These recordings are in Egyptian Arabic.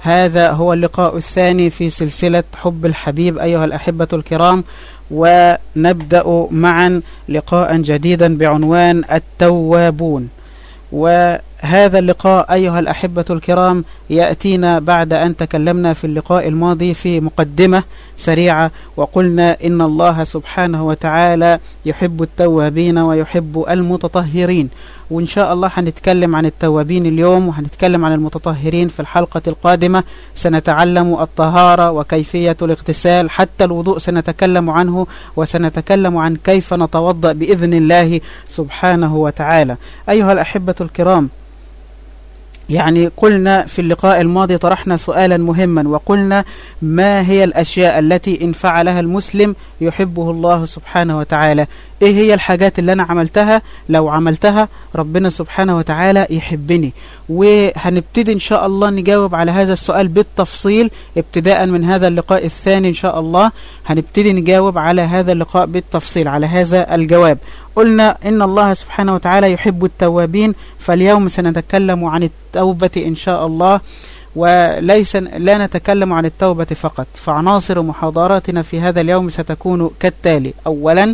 هذا هو اللقاء الثاني في سلسلة حب الحبيب أيها الأحبة الكرام ونبدأ معا لقاء جديدا بعنوان التوابون وهذا اللقاء أيها الأحبة الكرام يأتينا بعد أن تكلمنا في اللقاء الماضي في مقدمة سريعة وقلنا إن الله سبحانه وتعالى يحب التوابين ويحب المتطهرين وإن شاء الله هنتكلم عن التوابين اليوم وهنتكلم عن المتطهرين في الحلقة القادمة سنتعلم الطهارة وكيفية الاغتسال حتى الوضوء سنتكلم عنه وسنتكلم عن كيف نتوضأ بإذن الله سبحانه وتعالى أيها الأحبة الكرام يعني قلنا في اللقاء الماضي طرحنا سؤالا مهما وقلنا ما هي الأشياء التي إن فعلها المسلم يحبه الله سبحانه وتعالى إيه هي الحاجات اللي أنا عملتها لو عملتها ربنا سبحانه وتعالى يحبني وهنبتدي إن شاء الله نجاوب على هذا السؤال بالتفصيل ابتداء من هذا اللقاء الثاني إن شاء الله هنبتدي نجاوب على هذا اللقاء بالتفصيل على هذا الجواب قلنا إن الله سبحانه وتعالى يحب التوابين فاليوم سنتكلم عن التوبة إن شاء الله وليس لا نتكلم عن التوبة فقط فعناصر محاضراتنا في هذا اليوم ستكون كالتالي أولا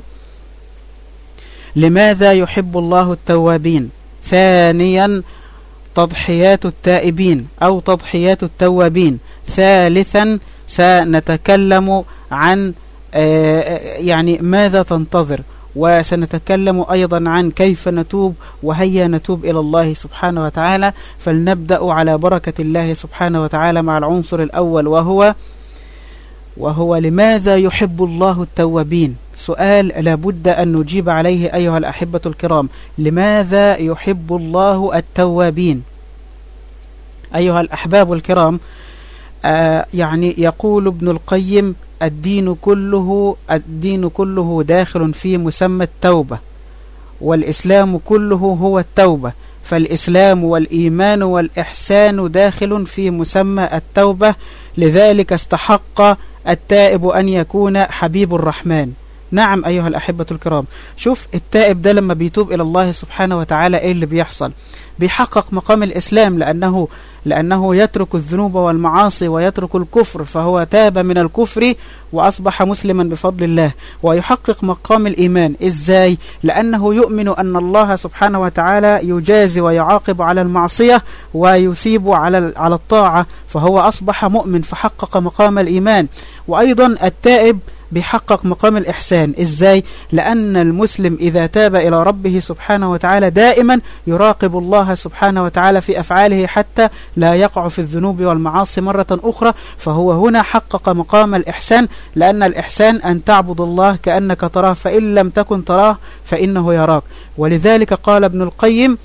لماذا يحب الله التوابين ثانيا تضحيات التائبين أو تضحيات التوابين ثالثا سنتكلم عن يعني ماذا تنتظر وسنتكلم أيضا عن كيف نتوب وهيا نتوب إلى الله سبحانه وتعالى فلنبدأ على بركة الله سبحانه وتعالى مع العنصر الأول وهو وهو لماذا يحب الله التوابين سؤال لابد أن نجيب عليه أيها الأحبة الكرام لماذا يحب الله التوابين أيها الأحباب الكرام آه يعني يقول ابن القيم الدين كله الدين كله داخل في مسمى التوبة والإسلام كله هو التوبة فالإسلام والإيمان والإحسان داخل في مسمى التوبة لذلك استحق التائب أن يكون حبيب الرحمن نعم أيها الأحبة الكرام شوف التائب ده لما بيتوب إلى الله سبحانه وتعالى إيه اللي بيحصل بيحقق مقام الإسلام لأنه لأنه يترك الذنوب والمعاصي ويترك الكفر فهو تاب من الكفر وأصبح مسلما بفضل الله ويحقق مقام الإيمان إزاي؟ لأنه يؤمن أن الله سبحانه وتعالى يجازي ويعاقب على المعصية ويثيب على على الطاعة فهو أصبح مؤمن فحقق مقام الإيمان وأيضا التائب بيحقق مقام الإحسان إزاي؟ لأن المسلم إذا تاب إلى ربه سبحانه وتعالى دائما يراقب الله سبحانه وتعالى في أفعاله حتى لا يقع في الذنوب والمعاصي مرة أخرى فهو هنا حقق مقام الإحسان لأن الإحسان أن تعبد الله كأنك تراه فإن لم تكن تراه فإنه يراك ولذلك قال ابن القيم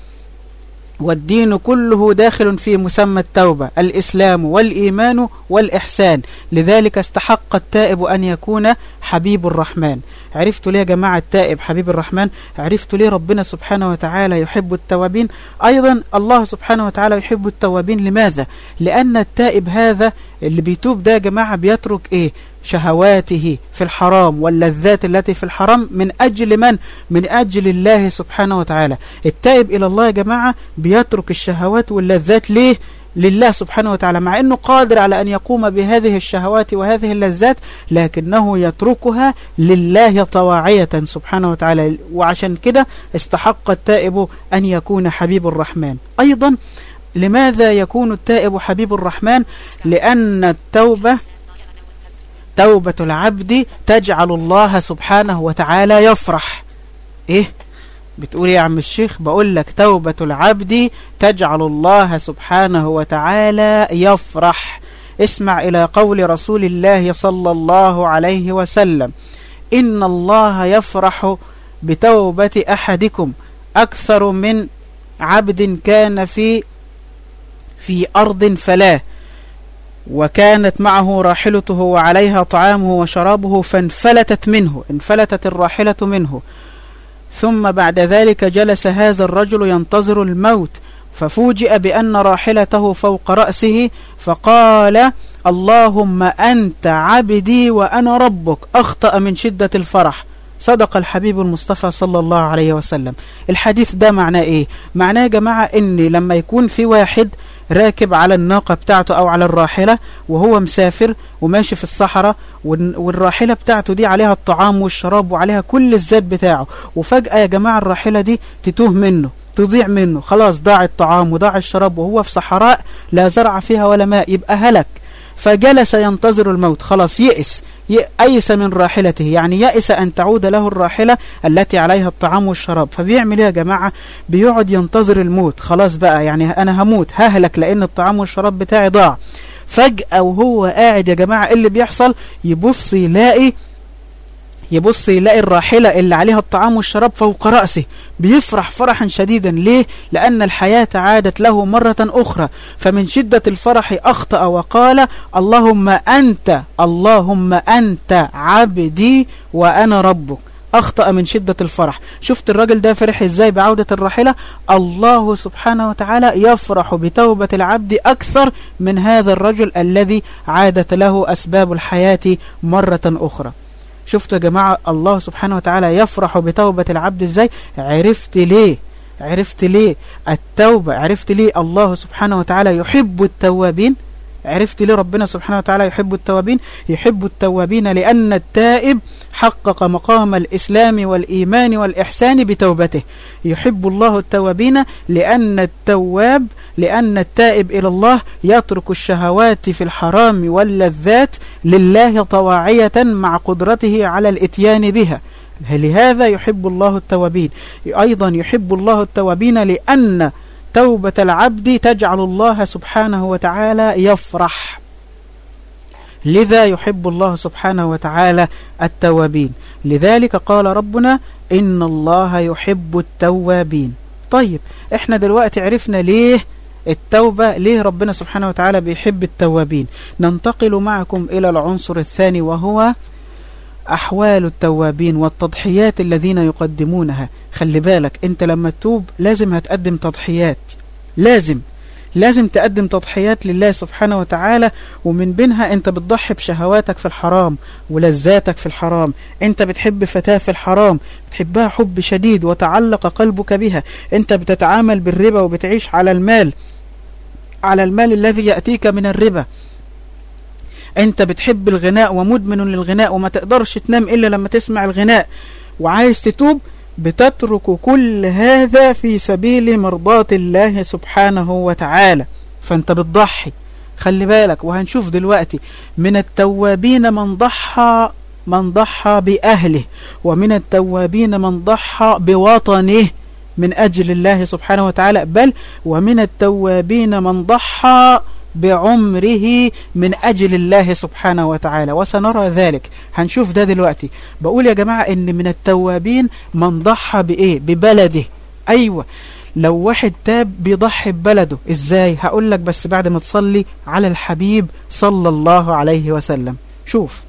والدين كله داخل في مسمى التوبة الإسلام والإيمان والإحسان لذلك استحق التائب أن يكون حبيب الرحمن عرفت ليه يا جماعة التائب حبيب الرحمن عرفت ليه ربنا سبحانه وتعالى يحب التوابين أيضا الله سبحانه وتعالى يحب التوابين لماذا لأن التائب هذا اللي بيتوب ده يا جماعة بيترك إيه شهواته في الحرام واللذات التي في الحرام من أجل من؟ من أجل الله سبحانه وتعالى التائب إلى الله يا جماعة بيترك الشهوات واللذات ليه؟ لله سبحانه وتعالى مع أنه قادر على أن يقوم بهذه الشهوات وهذه اللذات لكنه يتركها لله طواعية سبحانه وتعالى وعشان كده استحق التائب أن يكون حبيب الرحمن أيضا لماذا يكون التائب حبيب الرحمن لأن التوبة توبة العبد تجعل الله سبحانه وتعالى يفرح ايه بتقول يا عم الشيخ بقول لك توبة العبد تجعل الله سبحانه وتعالى يفرح اسمع إلى قول رسول الله صلى الله عليه وسلم إن الله يفرح بتوبة أحدكم أكثر من عبد كان في في أرض فلاه وكانت معه راحلته وعليها طعامه وشرابه فانفلتت منه انفلتت الراحلة منه ثم بعد ذلك جلس هذا الرجل ينتظر الموت ففوجئ بأن راحلته فوق رأسه فقال اللهم أنت عبدي وأنا ربك أخطأ من شدة الفرح صدق الحبيب المصطفى صلى الله عليه وسلم الحديث ده معناه ايه معناه يا جماعة ان لما يكون في واحد راكب على الناقة بتاعته أو على الراحلة وهو مسافر وماشي في الصحراء والراحلة بتاعته دي عليها الطعام والشراب وعليها كل الزاد بتاعه وفجأة يا جماعة الراحلة دي تتوه منه تضيع منه خلاص ضاع الطعام وضاع الشراب وهو في صحراء لا زرع فيها ولا ماء يبقى هلك فجلس ينتظر الموت خلاص يئس يأيس من راحلته يعني يأس أن تعود له الراحلة التي عليها الطعام والشراب فبيعمل ايه يا جماعة بيقعد ينتظر الموت خلاص بقى يعني أنا هموت ههلك لأن الطعام والشراب بتاعي ضاع فجأة وهو قاعد يا جماعة إيه اللي بيحصل يبص يلاقي يبص يلاقي الراحلة اللي عليها الطعام والشراب فوق رأسه بيفرح فرحا شديدا ليه؟ لأن الحياة عادت له مرة أخرى فمن شدة الفرح أخطأ وقال اللهم أنت اللهم أنت عبدي وأنا ربك أخطأ من شدة الفرح شفت الراجل ده فرح إزاي بعودة الراحلة الله سبحانه وتعالى يفرح بتوبة العبد أكثر من هذا الرجل الذي عادت له أسباب الحياة مرة أخرى شفتوا يا جماعة الله سبحانه وتعالى يفرح بتوبة العبد ازاي عرفت ليه عرفت ليه التوبة عرفت ليه الله سبحانه وتعالى يحب التوابين عرفت ليه ربنا سبحانه وتعالى يحب التوابين يحب التوابين لأن التائب حقق مقام الإسلام والإيمان والإحسان بتوبته يحب الله التوابين لأن التواب لأن التائب إلى الله يترك الشهوات في الحرام واللذات لله طواعية مع قدرته على الاتيان بها لهذا يحب الله التوابين أيضا يحب الله التوابين لأن توبة العبد تجعل الله سبحانه وتعالى يفرح لذا يحب الله سبحانه وتعالى التوابين لذلك قال ربنا إن الله يحب التوابين طيب احنا دلوقتي عرفنا ليه التوبة ليه ربنا سبحانه وتعالى بيحب التوابين ننتقل معكم إلى العنصر الثاني وهو أحوال التوابين والتضحيات الذين يقدمونها خلي بالك انت لما تتوب لازم هتقدم تضحيات لازم لازم تقدم تضحيات لله سبحانه وتعالى ومن بينها انت بتضحي بشهواتك في الحرام ولذاتك في الحرام انت بتحب فتاة في الحرام بتحبها حب شديد وتعلق قلبك بها انت بتتعامل بالربا وبتعيش على المال على المال الذي يأتيك من الربا انت بتحب الغناء ومدمن للغناء وما تقدرش تنام إلا لما تسمع الغناء وعايز تتوب بتترك كل هذا في سبيل مرضاة الله سبحانه وتعالى فانت بتضحي خلي بالك وهنشوف دلوقتي من التوابين من ضحى من ضحى بأهله ومن التوابين من ضحى بوطنه من أجل الله سبحانه وتعالى بل ومن التوابين من ضحى بعمره من أجل الله سبحانه وتعالى وسنرى ذلك هنشوف ده دلوقتي بقول يا جماعة إن من التوابين من ضحى بإيه ببلده أيوة لو واحد تاب بيضحي ببلده إزاي هقول لك بس بعد ما تصلي على الحبيب صلى الله عليه وسلم شوف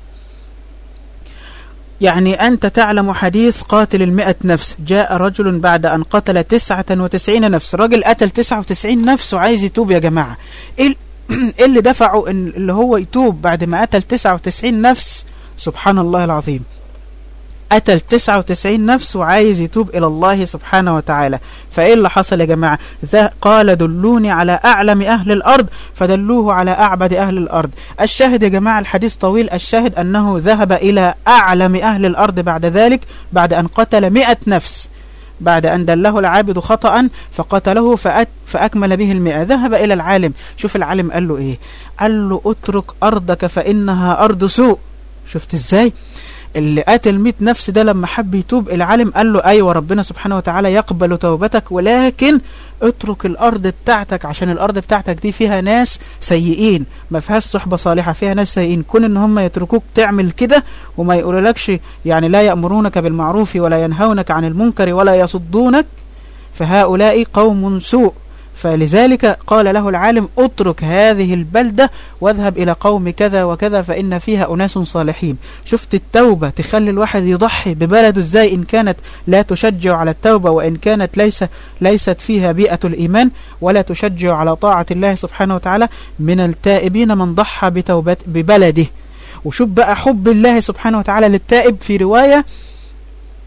يعني أنت تعلم حديث قاتل المئة نفس جاء رجل بعد أن قتل تسعة وتسعين نفس رجل قتل تسعة وتسعين نفس وعايز يتوب يا جماعة إيه ايه اللي دفعه إن اللي هو يتوب بعد ما قتل 99 نفس سبحان الله العظيم قتل 99 نفس وعايز يتوب إلى الله سبحانه وتعالى فإيه اللي حصل يا جماعة قال دلوني على أعلم أهل الأرض فدلوه على أعبد أهل الأرض الشاهد يا جماعة الحديث طويل الشاهد أنه ذهب إلى أعلم أهل الأرض بعد ذلك بعد أن قتل مئة نفس بعد أن دله العابد خطأ فقتله فأت فأكمل به المئة ذهب إلى العالم شوف العالم قال له إيه قال له اترك أرضك فإنها أرض سوء شفت إزاي اللي قاتل 100 نفس ده لما حب يتوب العالم قال له أيوة ربنا سبحانه وتعالى يقبل توبتك ولكن اترك الأرض بتاعتك عشان الأرض بتاعتك دي فيها ناس سيئين ما فيهاش صحبة صالحة فيها ناس سيئين كون ان هم يتركوك تعمل كده وما يقولولكش يعني لا يأمرونك بالمعروف ولا ينهونك عن المنكر ولا يصدونك فهؤلاء قوم سوء فلذلك قال له العالم اترك هذه البلدة واذهب إلى قوم كذا وكذا فإن فيها أناس صالحين شفت التوبة تخلي الواحد يضحي ببلده ازاي إن كانت لا تشجع على التوبة وإن كانت ليس ليست فيها بيئة الإيمان ولا تشجع على طاعة الله سبحانه وتعالى من التائبين من ضحى بتوبة ببلده وشوف بقى حب الله سبحانه وتعالى للتائب في رواية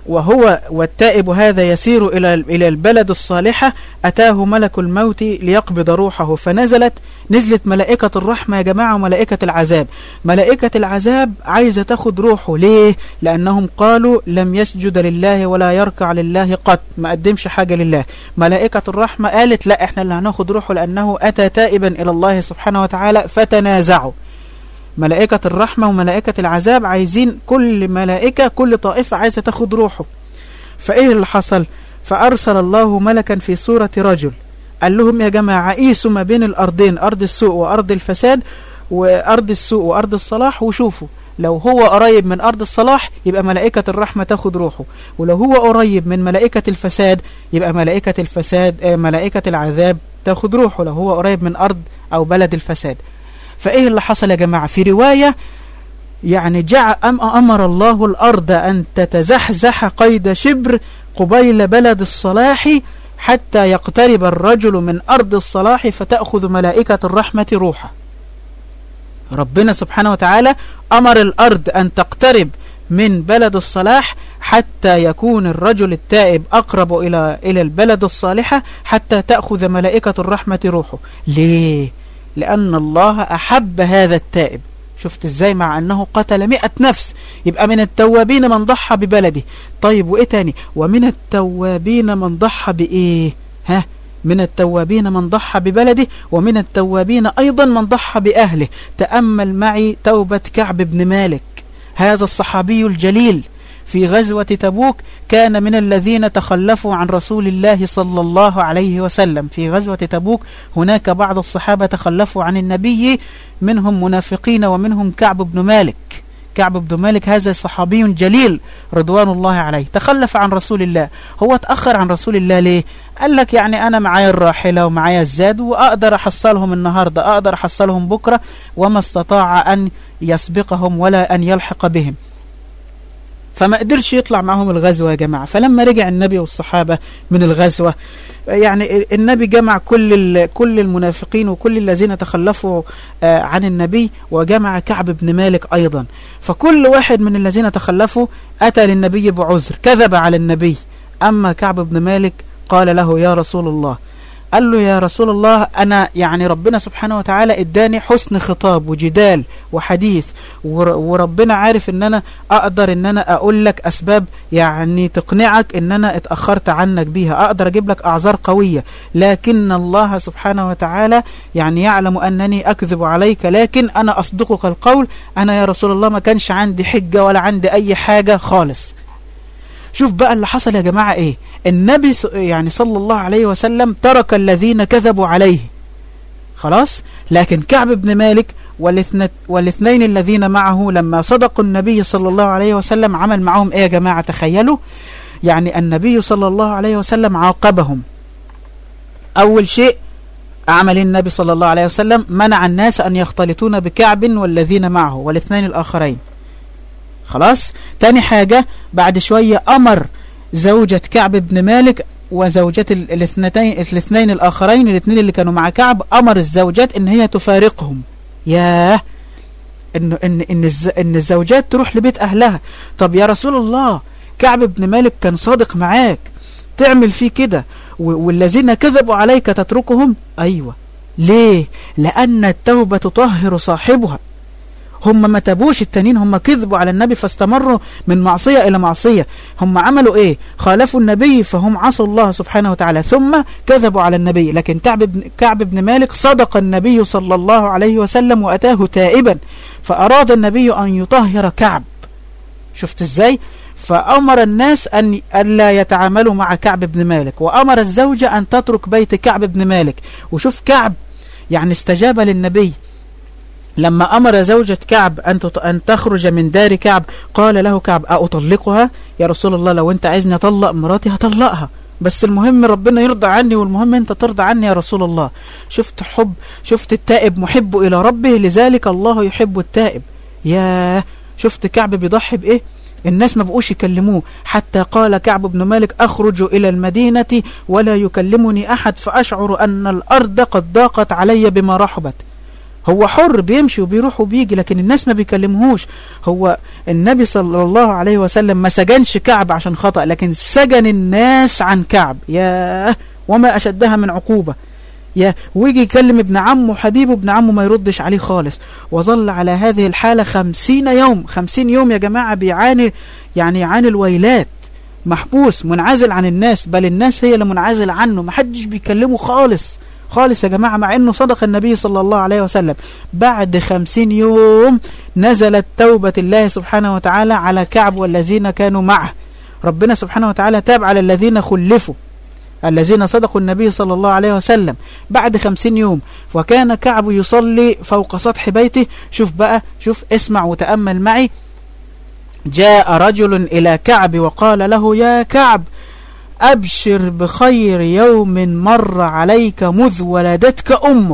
وهو والتائب هذا يسير إلى إلى البلد الصالحة أتاه ملك الموت ليقبض روحه فنزلت نزلت ملائكة الرحمة يا جماعة وملائكة العذاب ملائكة العذاب عايزة تاخد روحه ليه؟ لأنهم قالوا لم يسجد لله ولا يركع لله قط ما قدمش حاجة لله ملائكة الرحمة قالت لا احنا اللي هناخد روحه لأنه أتى تائبا إلى الله سبحانه وتعالى فتنازعوا ملائكة الرحمة وملائكة العذاب عايزين كل ملائكة كل طائفة عايزة تاخد روحه فإيه اللي حصل فأرسل الله ملكا في صورة رجل قال لهم يا جماعة قيسوا ما بين الأرضين أرض السوء وأرض الفساد وأرض السوء وأرض الصلاح وشوفوا لو هو قريب من أرض الصلاح يبقى ملائكة الرحمة تاخد روحه ولو هو قريب من ملائكة الفساد يبقى ملائكة الفساد ملائكة العذاب تاخد روحه لو هو قريب من أرض أو بلد الفساد فإيه اللي حصل يا جماعة في رواية يعني جعل أم أمر الله الأرض أن تتزحزح قيد شبر قبيل بلد الصلاح حتى يقترب الرجل من أرض الصلاح فتأخذ ملائكة الرحمة روحه ربنا سبحانه وتعالى أمر الأرض أن تقترب من بلد الصلاح حتى يكون الرجل التائب أقرب إلى إلى البلد الصالحة حتى تأخذ ملائكة الرحمة روحه ليه؟ لأن الله أحب هذا التائب شفت ازاي مع أنه قتل مئة نفس يبقى من التوابين من ضحى ببلده طيب وإيه تاني ومن التوابين من ضحى بإيه ها من التوابين من ضحى ببلده ومن التوابين أيضا من ضحى بأهله تأمل معي توبة كعب بن مالك هذا الصحابي الجليل في غزوة تبوك كان من الذين تخلفوا عن رسول الله صلى الله عليه وسلم في غزوة تبوك هناك بعض الصحابة تخلفوا عن النبي منهم منافقين ومنهم كعب بن مالك كعب بن مالك هذا صحابي جليل رضوان الله عليه تخلف عن رسول الله هو تأخر عن رسول الله ليه قال لك يعني أنا معايا الراحلة ومعايا الزاد وأقدر أحصلهم النهاردة أقدر أحصلهم بكرة وما استطاع أن يسبقهم ولا أن يلحق بهم فما قدرش يطلع معهم الغزوة يا جماعة فلما رجع النبي والصحابة من الغزوة يعني النبي جمع كل كل المنافقين وكل الذين تخلفوا عن النبي وجمع كعب بن مالك أيضا فكل واحد من الذين تخلفوا أتى للنبي بعذر كذب على النبي أما كعب بن مالك قال له يا رسول الله قال له يا رسول الله أنا يعني ربنا سبحانه وتعالى اداني حسن خطاب وجدال وحديث وربنا عارف ان انا اقدر ان انا اقول لك اسباب يعني تقنعك ان انا اتأخرت عنك بيها اقدر اجيب لك اعذار قوية لكن الله سبحانه وتعالى يعني يعلم انني اكذب عليك لكن انا اصدقك القول انا يا رسول الله ما كانش عندي حجة ولا عندي اي حاجة خالص شوف بقى اللي حصل يا جماعة ايه النبي يعني صلى الله عليه وسلم ترك الذين كذبوا عليه خلاص لكن كعب بن مالك والاثنين الذين معه لما صدقوا النبي صلى الله عليه وسلم عمل معهم ايه يا جماعة تخيلوا يعني النبي صلى الله عليه وسلم عاقبهم اول شيء عمل النبي صلى الله عليه وسلم منع الناس ان يختلطون بكعب والذين معه والاثنين الاخرين خلاص تاني حاجة بعد شوية أمر زوجة كعب بن مالك وزوجة الاثنتين الاثنين الآخرين الاثنين اللي كانوا مع كعب أمر الزوجات إن هي تفارقهم ياه إن, إن, إن, الز إن الزوجات تروح لبيت أهلها طب يا رسول الله كعب بن مالك كان صادق معاك تعمل فيه كده والذين كذبوا عليك تتركهم أيوة ليه لأن التوبة تطهر صاحبها هم ما تابوش التانيين هم كذبوا على النبي فاستمروا من معصية إلى معصية هم عملوا إيه خالفوا النبي فهم عصوا الله سبحانه وتعالى ثم كذبوا على النبي لكن كعب بن, كعب بن مالك صدق النبي صلى الله عليه وسلم وأتاه تائبا فأراد النبي أن يطهر كعب شفت إزاي فأمر الناس أن ألا يتعاملوا مع كعب بن مالك وأمر الزوجة أن تترك بيت كعب بن مالك وشوف كعب يعني استجاب للنبي لما أمر زوجة كعب أن أن تخرج من دار كعب قال له كعب أطلقها يا رسول الله لو أنت عايزني أطلق مراتي هطلقها بس المهم ربنا يرضى عني والمهم أنت ترضى عني يا رسول الله شفت حب شفت التائب محب إلى ربه لذلك الله يحب التائب يا شفت كعب بيضحي بإيه الناس ما بقوش يكلموه حتى قال كعب بن مالك أخرج إلى المدينة ولا يكلمني أحد فأشعر أن الأرض قد ضاقت علي بما رحبت هو حر بيمشي وبيروح وبيجي لكن الناس ما بيكلمهوش هو النبي صلى الله عليه وسلم ما سجنش كعب عشان خطأ لكن سجن الناس عن كعب يا وما أشدها من عقوبة يا ويجي يكلم ابن عمه حبيبه ابن عمه ما يردش عليه خالص وظل على هذه الحالة خمسين يوم خمسين يوم يا جماعة بيعاني يعني يعاني الويلات محبوس منعزل عن الناس بل الناس هي اللي منعزل عنه محدش بيكلمه خالص خالص يا جماعة مع انه صدق النبي صلى الله عليه وسلم بعد خمسين يوم نزلت توبة الله سبحانه وتعالى على كعب والذين كانوا معه ربنا سبحانه وتعالى تاب على الذين خلفوا الذين صدقوا النبي صلى الله عليه وسلم بعد خمسين يوم وكان كعب يصلي فوق سطح بيته شوف بقى شوف اسمع وتأمل معي جاء رجل إلى كعب وقال له يا كعب أبشر بخير يوم مر عليك مذ ولدتك أمك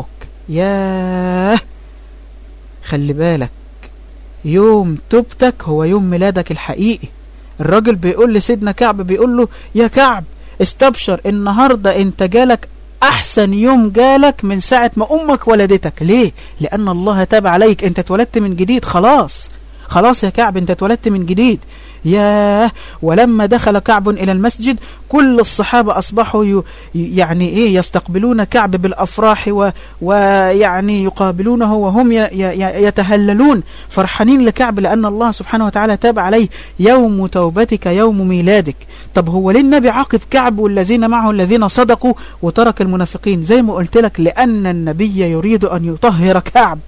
ياه خلي بالك يوم توبتك هو يوم ميلادك الحقيقي الراجل بيقول لسيدنا كعب بيقول له يا كعب استبشر النهاردة انت جالك احسن يوم جالك من ساعة ما امك ولدتك ليه لان الله تاب عليك انت اتولدت من جديد خلاص خلاص يا كعب انت اتولدت من جديد ياه ولما دخل كعب إلى المسجد كل الصحابة أصبحوا ي... يعني إيه يستقبلون كعب بالأفراح و... ويعني يقابلونه وهم ي... ي... يتهللون فرحانين لكعب لأن الله سبحانه وتعالى تاب عليه يوم توبتك يوم ميلادك طب هو ليه النبي عاقب كعب والذين معه الذين صدقوا وترك المنافقين زي ما قلت لك لأن النبي يريد أن يطهر كعب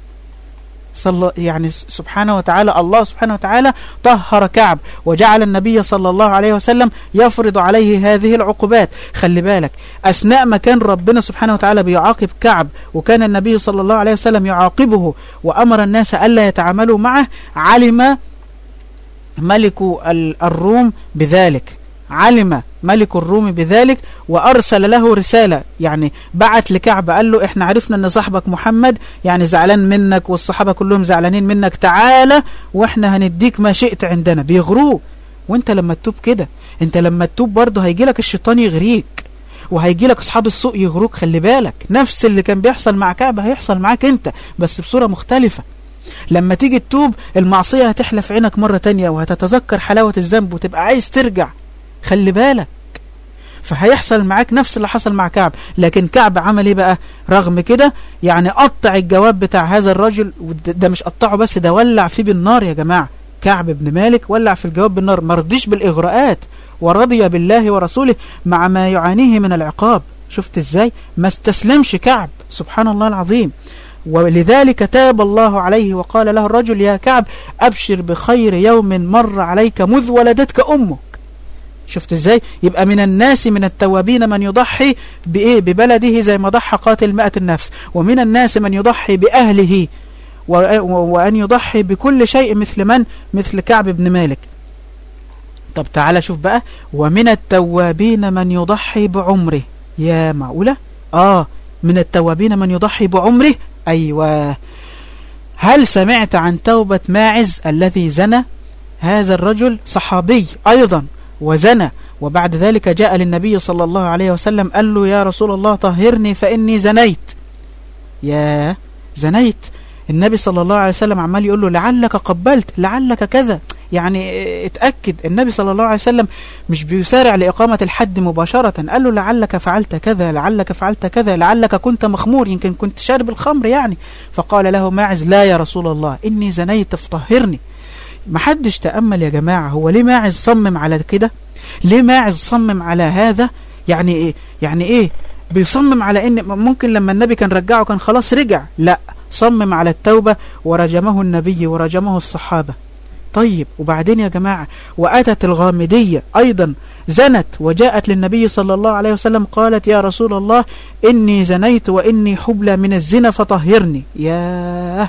صلى يعني سبحانه وتعالى الله سبحانه وتعالى طهر كعب وجعل النبي صلى الله عليه وسلم يفرض عليه هذه العقوبات خلي بالك أثناء ما كان ربنا سبحانه وتعالى بيعاقب كعب وكان النبي صلى الله عليه وسلم يعاقبه وأمر الناس ألا يتعاملوا معه علم ملك الروم بذلك علم ملك الروم بذلك وأرسل له رسالة يعني بعت لكعب قال له احنا عرفنا ان صاحبك محمد يعني زعلان منك والصحابة كلهم زعلانين منك تعالى واحنا هنديك ما شئت عندنا بيغروه وانت لما تتوب كده انت لما تتوب برضه هيجي لك الشيطان يغريك وهيجي لك اصحاب السوء يغروك خلي بالك نفس اللي كان بيحصل مع كعب هيحصل معاك انت بس بصورة مختلفة لما تيجي تتوب المعصية هتحلف عينك مرة تانية وهتتذكر حلاوة الذنب وتبقى عايز ترجع خلي بالك فهيحصل معاك نفس اللي حصل مع كعب لكن كعب عمل ايه بقى رغم كده يعني قطع الجواب بتاع هذا الرجل ده مش قطعه بس ده ولع فيه بالنار يا جماعة كعب بن مالك ولع في الجواب بالنار مرضيش بالإغراءات ورضي بالله ورسوله مع ما يعانيه من العقاب شفت ازاي ما استسلمش كعب سبحان الله العظيم ولذلك تاب الله عليه وقال له الرجل يا كعب أبشر بخير يوم مر عليك مذ ولدتك أمك شفت ازاي يبقى من الناس من التوابين من يضحي بايه ببلده زي ما ضحى قاتل مئة النفس ومن الناس من يضحي بأهله وأن يضحي بكل شيء مثل من مثل كعب بن مالك طب تعالى شوف بقى ومن التوابين من يضحي بعمره يا معقولة آه من التوابين من يضحي بعمره أيوة هل سمعت عن توبة ماعز الذي زنى هذا الرجل صحابي أيضا وزنى وبعد ذلك جاء للنبي صلى الله عليه وسلم قال له يا رسول الله طهرني فإني زنيت يا زنيت النبي صلى الله عليه وسلم عمال يقول له لعلك قبلت لعلك كذا يعني اتأكد النبي صلى الله عليه وسلم مش بيسارع لإقامة الحد مباشرة قال له لعلك فعلت كذا لعلك فعلت كذا لعلك كنت مخمور يمكن كنت شارب الخمر يعني فقال له ماعز لا يا رسول الله إني زنيت فطهرني محدش تأمل يا جماعة هو ليه ماعز صمم على كده ليه ماعز صمم على هذا يعني ايه يعني ايه بيصمم على ان ممكن لما النبي كان رجعه كان خلاص رجع لا صمم على التوبة ورجمه النبي ورجمه الصحابة طيب وبعدين يا جماعة وأتت الغامدية أيضا زنت وجاءت للنبي صلى الله عليه وسلم قالت يا رسول الله إني زنيت وإني حبلى من الزنا فطهرني ياه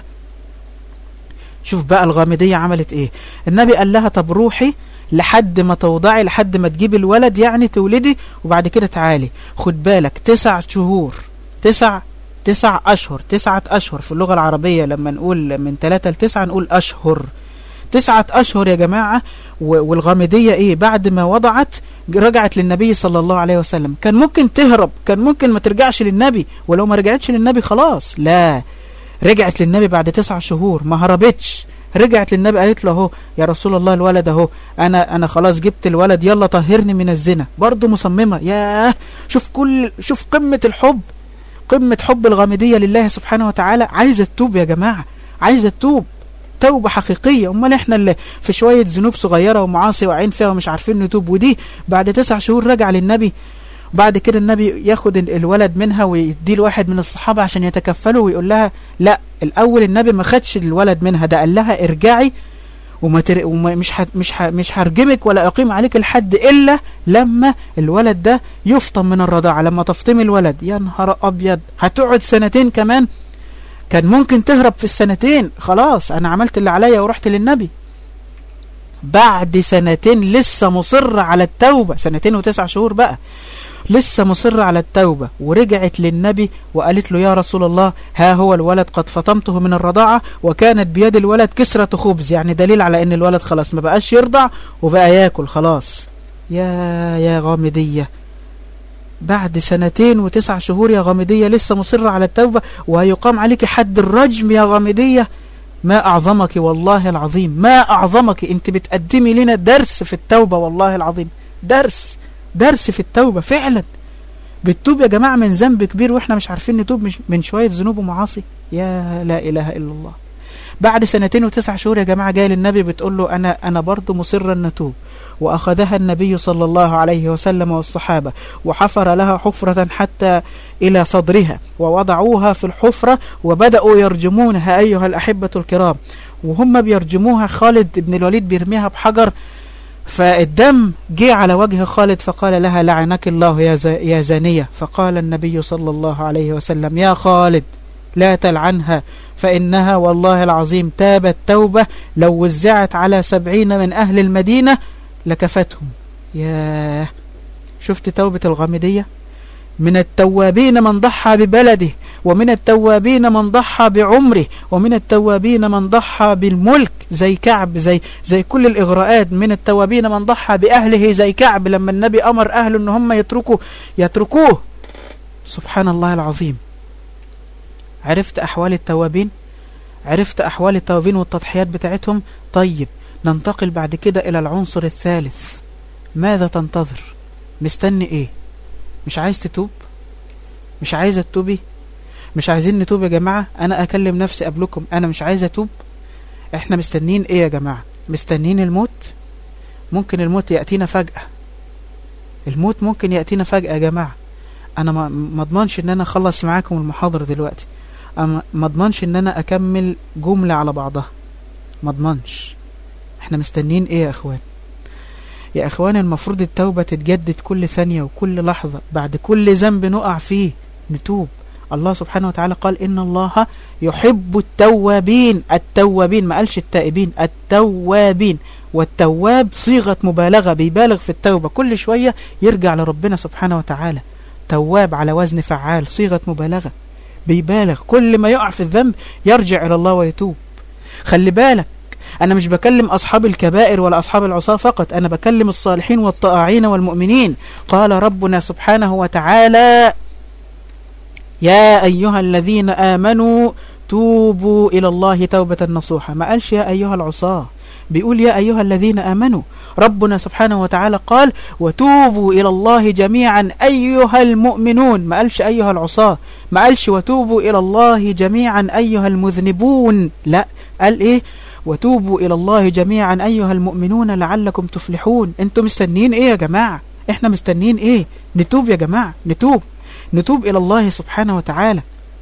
شوف بقى الغامدية عملت ايه النبي قال لها طب روحي لحد ما توضعي لحد ما تجيب الولد يعني تولدي وبعد كده تعالي خد بالك تسع شهور تسع تسع أشهر تسعة أشهر في اللغة العربية لما نقول من ثلاثة لتسعة نقول أشهر تسعة أشهر يا جماعة والغامدية إيه بعد ما وضعت رجعت للنبي صلى الله عليه وسلم كان ممكن تهرب كان ممكن ما ترجعش للنبي ولو ما رجعتش للنبي خلاص لا رجعت للنبي بعد تسع شهور ما هربتش رجعت للنبي قالت له اهو يا رسول الله الولد اهو انا انا خلاص جبت الولد يلا طهرني من الزنا برضه مصممه ياه شوف كل شوف قمه الحب قمه حب الغامديه لله سبحانه وتعالى عايزه تتوب يا جماعه عايزه تتوب توبة حقيقية امال احنا اللي في شوية ذنوب صغيرة ومعاصي واقعين فيها ومش عارفين نتوب ودي بعد تسع شهور رجع للنبي وبعد كده النبي ياخد الولد منها ويديه لواحد من الصحابة عشان يتكفله ويقول لها لا الأول النبي ما خدش الولد منها ده قال لها ارجعي وما تر... ومش ح... مش ح... مش هرجمك ولا اقيم عليك الحد الا لما الولد ده يفطم من الرضاعه لما تفطمي الولد يا نهار ابيض هتقعد سنتين كمان كان ممكن تهرب في السنتين خلاص انا عملت اللي عليا ورحت للنبي بعد سنتين لسه مصر على التوبة سنتين وتسع شهور بقى لسه مصر على التوبة ورجعت للنبي وقالت له يا رسول الله ها هو الولد قد فطمته من الرضاعة وكانت بيد الولد كسرة خبز يعني دليل على ان الولد خلاص ما بقاش يرضع وبقى ياكل خلاص يا يا غامدية بعد سنتين وتسع شهور يا غامدية لسه مصر على التوبة وهيقام عليك حد الرجم يا غامدية ما أعظمك والله العظيم ما أعظمك أنت بتقدمي لنا درس في التوبة والله العظيم درس درس في التوبة فعلا بتتوب يا جماعة من ذنب كبير وإحنا مش عارفين نتوب مش من شوية ذنوب ومعاصي يا لا إله إلا الله بعد سنتين وتسع شهور يا جماعة جاي للنبي بتقول له أنا, أنا برضه مصرا نتوب وأخذها النبي صلى الله عليه وسلم والصحابة وحفر لها حفرة حتى إلى صدرها ووضعوها في الحفرة وبدأوا يرجمونها أيها الأحبة الكرام وهم بيرجموها خالد بن الوليد بيرميها بحجر فالدم جه على وجه خالد فقال لها لعنك الله يا, يا زانية فقال النبي صلى الله عليه وسلم يا خالد لا تلعنها فإنها والله العظيم تابت توبة لو وزعت على سبعين من أهل المدينة لكفتهم ياه شفت توبة الغامدية من التوابين من ضحى ببلده ومن التوابين من ضحى بعمره ومن التوابين من ضحى بالملك زي كعب زي زي كل الإغراءات من التوابين من ضحى بأهله زي كعب لما النبي أمر أهله أن هم يتركوا يتركوه سبحان الله العظيم عرفت أحوال التوابين عرفت أحوال التوابين والتضحيات بتاعتهم طيب ننتقل بعد كده إلى العنصر الثالث ماذا تنتظر مستني إيه مش عايز تتوب مش عايز تتوبي مش عايزين نتوب يا جماعة أنا أكلم نفسي قبلكم أنا مش عايز أتوب إحنا مستنين إيه يا جماعة مستنين الموت ممكن الموت يأتينا فجأة الموت ممكن يأتينا فجأة يا جماعة أنا ما اضمنش إن أنا أخلص معاكم المحاضرة دلوقتي أنا ما اضمنش إن أنا أكمل جملة على بعضها ما اضمنش احنا مستنين ايه يا اخوان يا اخوان المفروض التوبة تتجدد كل ثانية وكل لحظة بعد كل ذنب نقع فيه نتوب الله سبحانه وتعالى قال إن الله يحب التوابين التوابين ما قالش التائبين التوابين والتواب صيغة مبالغة بيبالغ في التوبة كل شوية يرجع لربنا سبحانه وتعالى تواب على وزن فعال صيغة مبالغة بيبالغ كل ما يقع في الذنب يرجع إلى الله ويتوب خلي بالك أنا مش بكلم أصحاب الكبائر ولا أصحاب العصاة فقط أنا بكلم الصالحين والطائعين والمؤمنين قال ربنا سبحانه وتعالى يا أيها الذين آمنوا توبوا إلى الله توبة نصوحة ما قالش يا أيها العصاة بيقول يا أيها الذين آمنوا ربنا سبحانه وتعالى قال وتوبوا إلى الله جميعا أيها المؤمنون ما قالش أيها العصاة ما قالش وتوبوا إلى الله جميعا أيها المذنبون لا قال إيه وتوبوا إلى الله جميعا أيها المؤمنون لعلكم تفلحون انتم مستنين إيه يا جماعة احنا مستنين إيه نتوب يا جماعة نتوب نتوب إلى الله سبحانه وتعالى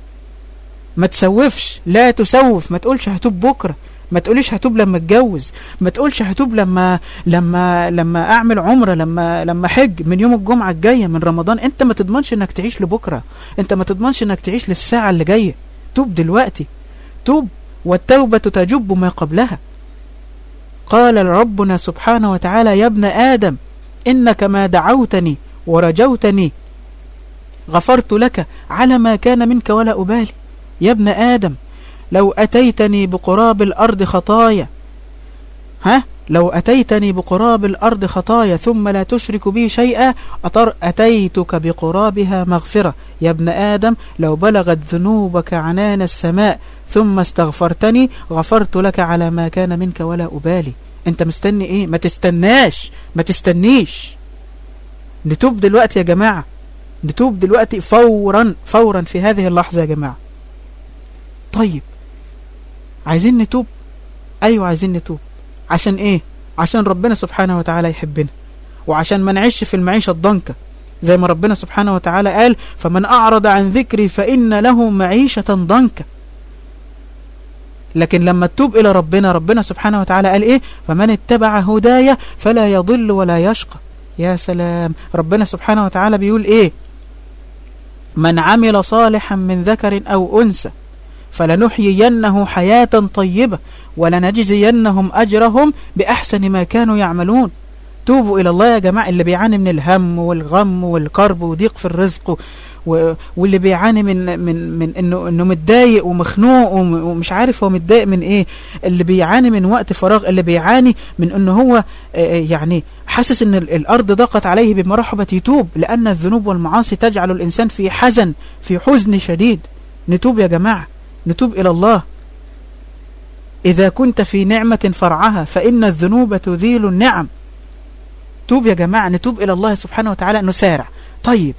ما تسوفش لا تسوف ما تقولش هتوب بكرة ما تقوليش هتوب لما اتجوز ما تقولش هتوب لما لما لما اعمل عمره لما لما حج من يوم الجمعه الجايه من رمضان انت ما تضمنش انك تعيش لبكره انت ما تضمنش انك تعيش للساعه اللي جايه توب دلوقتي توب والتوبة تجب ما قبلها قال ربنا سبحانه وتعالى يا ابن آدم إنك ما دعوتني ورجوتني غفرت لك على ما كان منك ولا أبالي يا ابن آدم لو أتيتني بقراب الأرض خطايا ها لو أتيتني بقراب الأرض خطايا ثم لا تشرك بي شيئا أطر أتيتك بقرابها مغفرة يا ابن آدم لو بلغت ذنوبك عنان السماء ثم استغفرتني غفرت لك على ما كان منك ولا أبالي انت مستني ايه ما تستناش ما تستنيش نتوب دلوقتي يا جماعة نتوب دلوقتي فورا فورا في هذه اللحظة يا جماعة طيب عايزين نتوب ايوه عايزين نتوب عشان ايه عشان ربنا سبحانه وتعالى يحبنا وعشان ما نعيش في المعيشة الضنكة زي ما ربنا سبحانه وتعالى قال فمن أعرض عن ذكري فإن له معيشة ضنكة لكن لما تتوب إلى ربنا ربنا سبحانه وتعالى قال إيه فمن اتبع هدايا فلا يضل ولا يشقى يا سلام ربنا سبحانه وتعالى بيقول إيه من عمل صالحا من ذكر أو أنثى فلنحيينه حياة طيبة ولنجزينهم أجرهم بأحسن ما كانوا يعملون توبوا إلى الله يا جماعة اللي بيعاني من الهم والغم والكرب وضيق في الرزق واللي بيعاني من من من انه انه متضايق ومخنوق ومش عارف هو متضايق من ايه اللي بيعاني من وقت فراغ اللي بيعاني من انه هو يعني حاسس ان الارض ضاقت عليه بمرحبة يتوب لان الذنوب والمعاصي تجعل الانسان في حزن في حزن شديد نتوب يا جماعة نتوب الى الله إذا كنت في نعمة فرعها فإن الذنوب تذيل النعم توب يا جماعة نتوب إلى الله سبحانه وتعالى نسارع طيب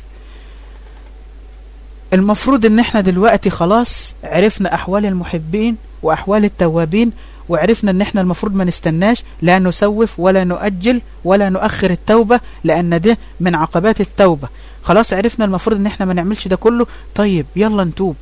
المفروض ان احنا دلوقتي خلاص عرفنا احوال المحبين واحوال التوابين وعرفنا ان احنا المفروض ما نستناش لا نسوف ولا نؤجل ولا نؤخر التوبة لان ده من عقبات التوبة خلاص عرفنا المفروض ان احنا ما نعملش ده كله طيب يلا نتوب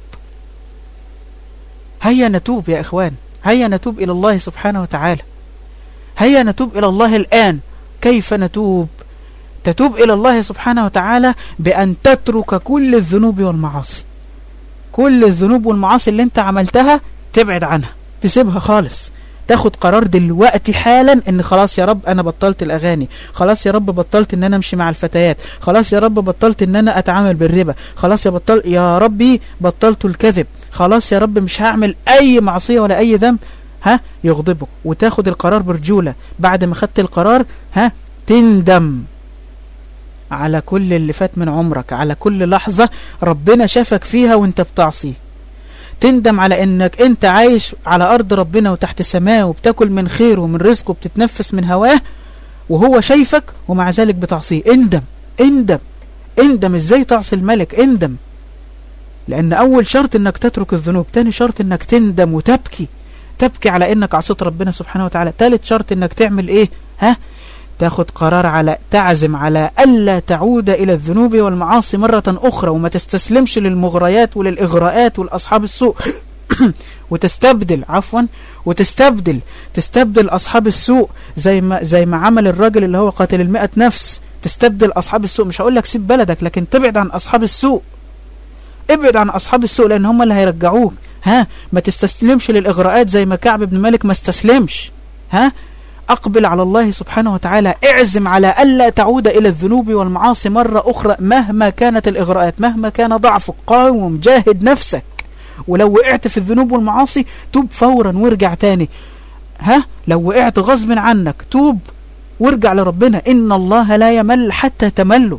هيا نتوب يا اخوان هيا نتوب الى الله سبحانه وتعالى هيا نتوب الى الله الان كيف نتوب تتوب إلى الله سبحانه وتعالى بأن تترك كل الذنوب والمعاصي كل الذنوب والمعاصي اللي انت عملتها تبعد عنها تسيبها خالص تاخد قرار دلوقتي حالا ان خلاص يا رب انا بطلت الاغاني خلاص يا رب بطلت ان انا امشي مع الفتيات خلاص يا رب بطلت ان انا اتعامل بالربا خلاص يا بطل يا ربي بطلت الكذب خلاص يا رب مش هعمل اي معصية ولا اي ذنب ها يغضبك وتاخد القرار برجولة بعد ما خدت القرار ها تندم على كل اللي فات من عمرك على كل لحظة ربنا شافك فيها وانت بتعصيه تندم على انك انت عايش على ارض ربنا وتحت سماه وبتاكل من خيره ومن رزقه وبتتنفس من هواه وهو شايفك ومع ذلك بتعصيه اندم اندم اندم ازاي تعصي الملك اندم لان اول شرط انك تترك الذنوب تاني شرط انك تندم وتبكي تبكي على انك عصيت ربنا سبحانه وتعالى تالت شرط انك تعمل ايه ها تاخد قرار على تعزم على ألا تعود إلى الذنوب والمعاصي مرة أخرى وما تستسلمش للمغريات وللإغراءات والأصحاب السوء وتستبدل عفوا وتستبدل تستبدل أصحاب السوء زي ما زي ما عمل الراجل اللي هو قاتل المئة نفس تستبدل أصحاب السوء مش هقول لك سيب بلدك لكن تبعد عن أصحاب السوء ابعد عن أصحاب السوء لأن هم اللي هيرجعوك ها ما تستسلمش للإغراءات زي ما كعب بن مالك ما استسلمش ها أقبل على الله سبحانه وتعالى اعزم على ألا تعود إلى الذنوب والمعاصي مرة أخرى مهما كانت الإغراءات مهما كان ضعفك قاوم جاهد نفسك ولو وقعت في الذنوب والمعاصي توب فورا وارجع تاني ها لو وقعت غصب عنك توب وارجع لربنا إن الله لا يمل حتى تملوا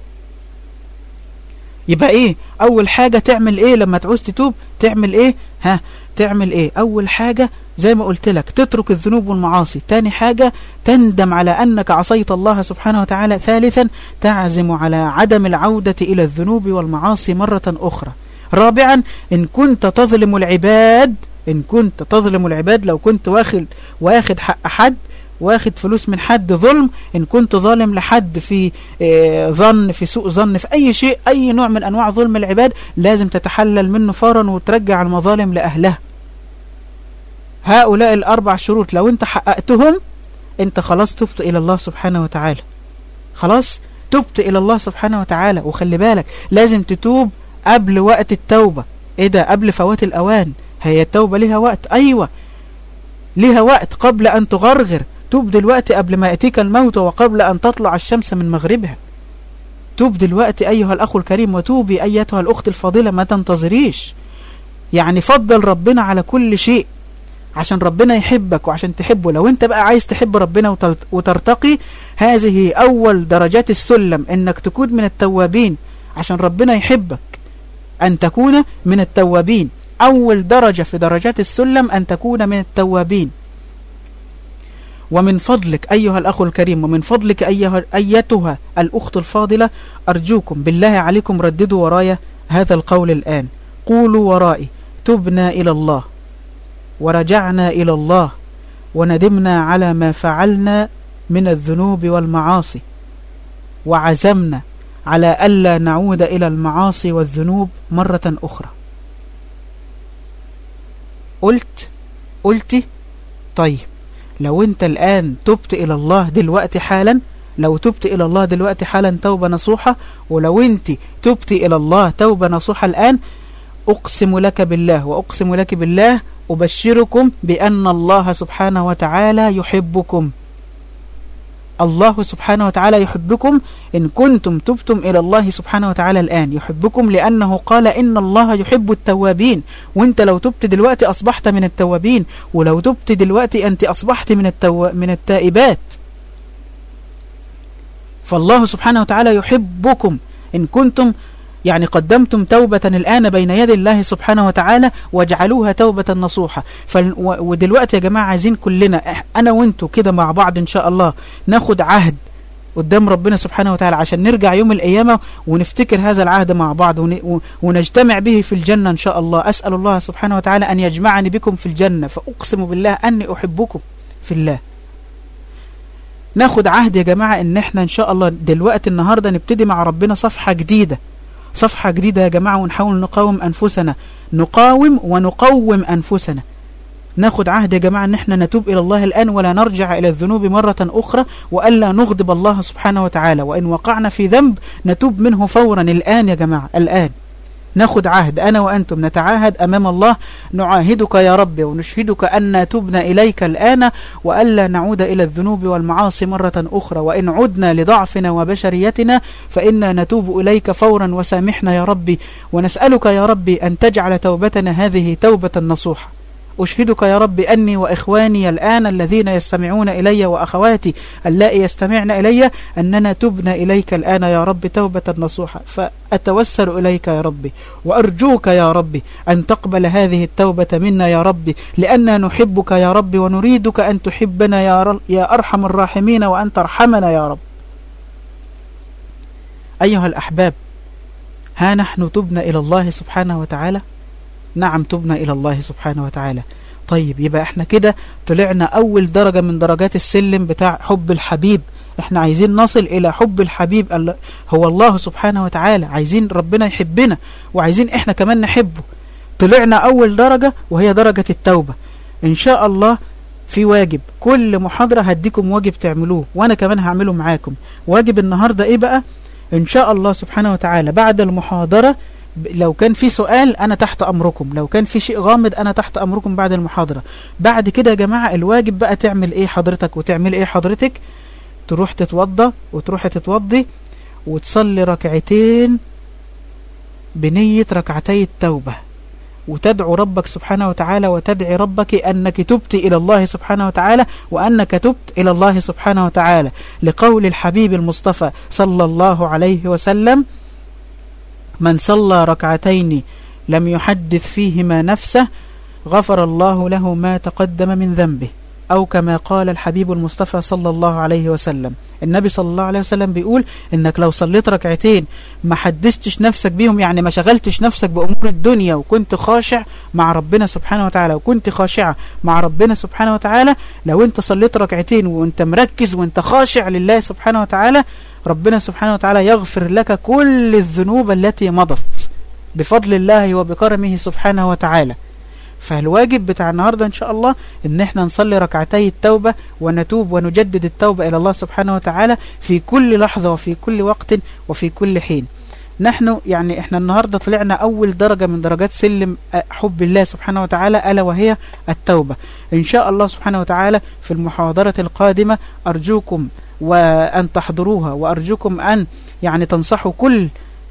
يبقى ايه اول حاجة تعمل ايه لما تعوز تتوب تعمل ايه ها تعمل ايه اول حاجة زي ما قلت لك تترك الذنوب والمعاصي تاني حاجة تندم على أنك عصيت الله سبحانه وتعالى ثالثا تعزم على عدم العودة إلى الذنوب والمعاصي مرة أخرى رابعا إن كنت تظلم العباد إن كنت تظلم العباد لو كنت واخد, واخد حق حد واخد فلوس من حد ظلم إن كنت ظالم لحد في اه ظن في سوء ظن في أي شيء أي نوع من أنواع ظلم العباد لازم تتحلل منه فورا وترجع المظالم لأهلها هؤلاء الأربع شروط لو أنت حققتهم أنت خلاص تبت إلى الله سبحانه وتعالى خلاص تبت إلى الله سبحانه وتعالى وخلي بالك لازم تتوب قبل وقت التوبة إيه ده قبل فوات الأوان هي التوبة لها وقت أيوة لها وقت قبل أن تغرغر توب دلوقتي قبل ما يأتيك الموت وقبل أن تطلع الشمس من مغربها توب دلوقتي أيها الأخ الكريم وتوبي أيتها الأخت الفاضلة ما تنتظريش يعني فضل ربنا على كل شيء عشان ربنا يحبك وعشان تحبه لو انت بقى عايز تحب ربنا وترتقي هذه أول درجات السلم انك تكون من التوابين عشان ربنا يحبك أن تكون من التوابين أول درجة في درجات السلم أن تكون من التوابين ومن فضلك أيها الأخ الكريم ومن فضلك أيها أيتها الأخت الفاضلة أرجوكم بالله عليكم رددوا ورايا هذا القول الآن قولوا ورائي تبنا إلى الله ورجعنا إلى الله وندمنا على ما فعلنا من الذنوب والمعاصي وعزمنا على ألا نعود إلى المعاصي والذنوب مرة أخرى قلت قلتي طيب لو انت الآن تبت إلى الله دلوقتي حالا لو تبت إلى الله دلوقتي حالا توبة نصوحة ولو انت تبت إلى الله توبة نصوحة الآن أقسم لك بالله وأقسم لك بالله أبشركم بأن الله سبحانه وتعالى يحبكم الله سبحانه وتعالى يحبكم إن كنتم تبتم إلى الله سبحانه وتعالى الآن يحبكم لأنه قال إن الله يحب التوابين وانت لو تبت دلوقتي أصبحت من التوابين ولو تبت دلوقتي أنت أصبحت من, التو... من التائبات فالله سبحانه وتعالى يحبكم إن كنتم يعني قدمتم توبة الآن بين يد الله سبحانه وتعالى واجعلوها توبة نصوحة ودلوقتي يا جماعة عايزين كلنا أنا وانتو كده مع بعض إن شاء الله ناخد عهد قدام ربنا سبحانه وتعالى عشان نرجع يوم القيامة ونفتكر هذا العهد مع بعض ونجتمع به في الجنة إن شاء الله أسأل الله سبحانه وتعالى أن يجمعني بكم في الجنة فأقسم بالله أني أحبكم في الله ناخد عهد يا جماعة ان احنا ان شاء الله دلوقتي النهاردة نبتدي مع ربنا صفحة جديدة صفحة جديدة يا جماعة ونحاول نقاوم أنفسنا نقاوم ونقوم أنفسنا ناخد عهد يا جماعة ان احنا نتوب الى الله الان ولا نرجع الى الذنوب مرة اخرى والا نغضب الله سبحانه وتعالى وان وقعنا في ذنب نتوب منه فورا الان يا جماعة الان ناخد عهد أنا وأنتم نتعاهد أمام الله نعاهدك يا رب ونشهدك أن تبنا إليك الآن وألا نعود إلى الذنوب والمعاصي مرة أخرى وإن عدنا لضعفنا وبشريتنا فإنا نتوب إليك فورا وسامحنا يا ربي ونسألك يا ربي أن تجعل توبتنا هذه توبة نصوحة أشهدك يا رب أني وإخواني الآن الذين يستمعون إلي وأخواتي اللائي يستمعن إلي أننا تبنا إليك الآن يا رب توبة نصوحة فأتوسل إليك يا ربي وأرجوك يا ربي أن تقبل هذه التوبة منا يا ربي لأننا نحبك يا ربي ونريدك أن تحبنا يا, يا أرحم الراحمين وأن ترحمنا يا رب أيها الأحباب ها نحن تبنا إلى الله سبحانه وتعالى نعم تبنا إلى الله سبحانه وتعالى طيب يبقى احنا كده طلعنا أول درجة من درجات السلم بتاع حب الحبيب احنا عايزين نصل إلى حب الحبيب هو الله سبحانه وتعالى عايزين ربنا يحبنا وعايزين احنا كمان نحبه طلعنا أول درجة وهي درجة التوبة إن شاء الله في واجب كل محاضرة هديكم واجب تعملوه وأنا كمان هعمله معاكم واجب النهاردة إيه بقى إن شاء الله سبحانه وتعالى بعد المحاضرة لو كان في سؤال أنا تحت أمركم لو كان في شيء غامض أنا تحت أمركم بعد المحاضرة بعد كده يا جماعة الواجب بقى تعمل إيه حضرتك وتعمل إيه حضرتك تروح تتوضى وتروح تتوضي وتصلي ركعتين بنية ركعتي التوبة وتدعو ربك سبحانه وتعالى وتدعي ربك أنك تبت إلى الله سبحانه وتعالى وأنك تبت إلى الله سبحانه وتعالى لقول الحبيب المصطفى صلى الله عليه وسلم من صلى ركعتين لم يحدث فيهما نفسه غفر الله له ما تقدم من ذنبه أو كما قال الحبيب المصطفى صلى الله عليه وسلم النبي صلى الله عليه وسلم بيقول إنك لو صليت ركعتين ما حدثتش نفسك بيهم يعني ما شغلتش نفسك بأمور الدنيا وكنت خاشع مع ربنا سبحانه وتعالى وكنت خاشعة مع ربنا سبحانه وتعالى لو انت صليت ركعتين وانت مركز وانت خاشع لله سبحانه وتعالى ربنا سبحانه وتعالى يغفر لك كل الذنوب التي مضت بفضل الله وبكرمه سبحانه وتعالى فالواجب بتاع النهاردة إن شاء الله إن احنا نصلي ركعتي التوبة ونتوب ونجدد التوبة إلى الله سبحانه وتعالى في كل لحظة وفي كل وقت وفي كل حين نحن يعني احنا النهاردة طلعنا أول درجة من درجات سلم حب الله سبحانه وتعالى ألا وهي التوبة إن شاء الله سبحانه وتعالى في المحاضرة القادمة أرجوكم وأن تحضروها وأرجوكم أن يعني تنصحوا كل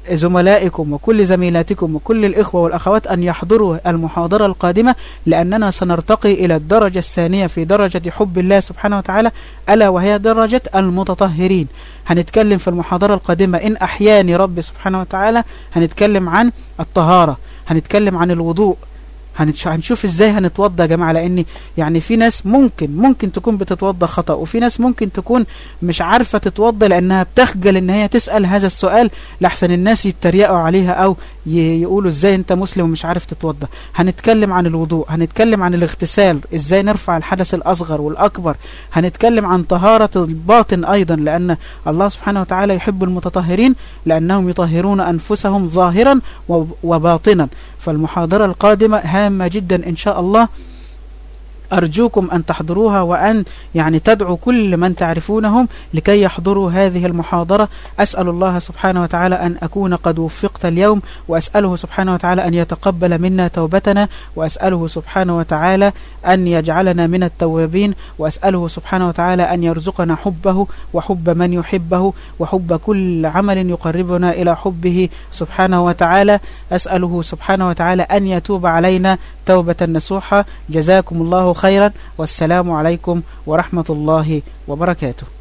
زملائكم وكل زميلاتكم وكل الإخوة والأخوات أن يحضروا المحاضرة القادمة لأننا سنرتقي إلى الدرجة الثانية في درجة حب الله سبحانه وتعالى ألا وهي درجة المتطهرين هنتكلم في المحاضرة القادمة إن أحياني رب سبحانه وتعالى هنتكلم عن الطهارة هنتكلم عن الوضوء هنشوف ازاي هنتوضى يا جماعه لان يعني في ناس ممكن ممكن تكون بتتوضى خطا وفي ناس ممكن تكون مش عارفه تتوضى لانها بتخجل ان هي تسال هذا السؤال لاحسن الناس يتريقوا عليها او يقولوا ازاي انت مسلم ومش عارف تتوضى هنتكلم عن الوضوء هنتكلم عن الاغتسال ازاي نرفع الحدث الاصغر والاكبر هنتكلم عن طهاره الباطن ايضا لان الله سبحانه وتعالى يحب المتطهرين لانهم يطهرون انفسهم ظاهرا وباطنا فالمحاضرة القادمة هامة جدا إن شاء الله أرجوكم أن تحضروها وأن يعني تدعوا كل من تعرفونهم لكي يحضروا هذه المحاضرة أسأل الله سبحانه وتعالى أن أكون قد وفقت اليوم وأسأله سبحانه وتعالى أن يتقبل منا توبتنا وأسأله سبحانه وتعالى أن يجعلنا من التوابين وأسأله سبحانه وتعالى أن يرزقنا حبه وحب من يحبه وحب كل عمل يقربنا إلى حبه سبحانه وتعالى أسأله سبحانه وتعالى أن يتوب علينا توبة نصوحة جزاكم الله خيرا والسلام عليكم ورحمة الله وبركاته